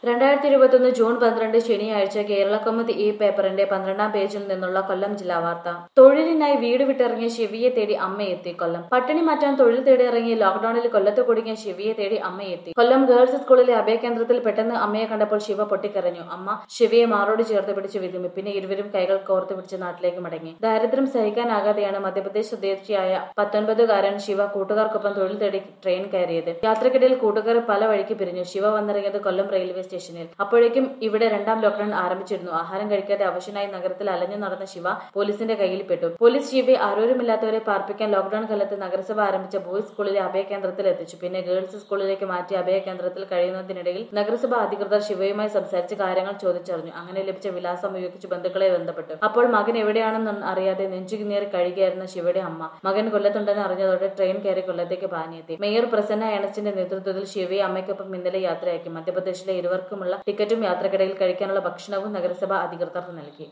രണ്ടായിരത്തി ഇരുപത്തൊന്ന് ജൂൺ പന്ത്രണ്ട് ശനിയാഴ്ച കേരള കൗമുദി ഈ പേപ്പറിന്റെ പന്ത്രണ്ടാം പേജിൽ നിന്നുള്ള കൊല്ലം ജില്ലാ വാർത്ത തൊഴിലിനായി വീട് വിട്ടിറങ്ങിയ ശിവിയെ തേടി അമ്മയെത്തി കൊല്ലം പട്ടിണി മാറ്റാൻ തൊഴിൽ തേടി ഇറങ്ങി ലോക്ഡൌണിൽ കൊല്ലത്ത് കുടുങ്ങിയ ശിവിയെ തേടി അമ്മയെത്തി കൊല്ലം ഗേൾസ് സ്കൂളിലെ അഭയകേന്ദ്രത്തിൽ പെട്ടെന്ന് അമ്മയെ കണ്ടപ്പോൾ ശിവ പൊട്ടിക്കരഞ്ഞു അമ്മ ശിവയെ മാറോട് ചേർത്ത് പിടിച്ച് വിതുമ്പി പിന്നെ ഇരുവരും കൈകൾ കോർത്ത് പിടിച്ച് നാട്ടിലേക്ക് മടങ്ങി ദാരിദ്ര്യം സഹിക്കാനാകാതെയാണ് മധ്യപ്രദേശ് സ്വദേശിയായ പത്തൊൻപതുകാരൻ ശിവ കൂട്ടുകാർക്കൊപ്പം തൊഴിൽ തേടി ട്രെയിൻ കയറിയത് യാത്രക്കിടയിൽ കൂട്ടുകാർ പല വഴിക്ക് പിരിഞ്ഞു ശിവ വന്നിറങ്ങിയത് കൊല്ലം റെയിൽവേ സ്റ്റേഷനിൽ അപ്പോഴേക്കും ഇവിടെ രണ്ടാം ലോക്ഡൌൺ ആരംഭിച്ചിരുന്നു ആഹാരം കഴിക്കാതെ അവശനായി നഗരത്തിൽ അലഞ്ഞു നടന്ന ശിവ പോലീസിന്റെ കയ്യിൽ പെട്ടു പോലീസ് ശിവയെ ആരോരുമില്ലാത്തവരെ പാർപ്പിക്കാൻ ലോക്ഡൌൺ കാലത്ത് നഗരസഭ ആരംഭിച്ച ബോയ്സ് സ്കൂളിലെ അഭയകേന്ദ്രത്തിൽ എത്തിച്ചു പിന്നെ ഗേൾസ് സ്കൂളിലേക്ക് മാറ്റി അഭയകേന്ദ്രത്തിൽ കഴിയുന്നതിനിടയിൽ നഗരസഭ അധികൃതർ ശിവയുമായി സംസാരിച്ച് കാര്യങ്ങൾ ചോദിച്ചറിഞ്ഞു അങ്ങനെ ലഭിച്ച വിലാസം ഉപയോഗിച്ച് ബന്ധുക്കളെ ബന്ധപ്പെട്ടു അപ്പോൾ മകൻ എവിടെയാണെന്ന് അറിയാതെ നെഞ്ചുകിന്നേറി കഴിയുകയായിരുന്ന ശിവയുടെ അമ്മ മകൻ കൊല്ലത്തുണ്ടെന്ന് അറിഞ്ഞതോടെ ട്രെയിൻ കയറി കൊല്ലത്തേക്ക് പാഞ്ഞെത്തി മേയർ പ്രസന്ന എണസ്റ്റിന്റെ നേതൃത്വത്തിൽ ശിവയെ അമ്മയ്ക്കൊപ്പം ഇന്നലെ യാത്രയാക്കി മധ്യപ്രദേശിലെ ഇരുവർക്കുമുള്ള ടിക്കറ്റും യാത്രക്കിടയിൽ കഴിക്കാനുള്ള ഭക്ഷണവും നഗരസഭ അധികൃതർ നൽകി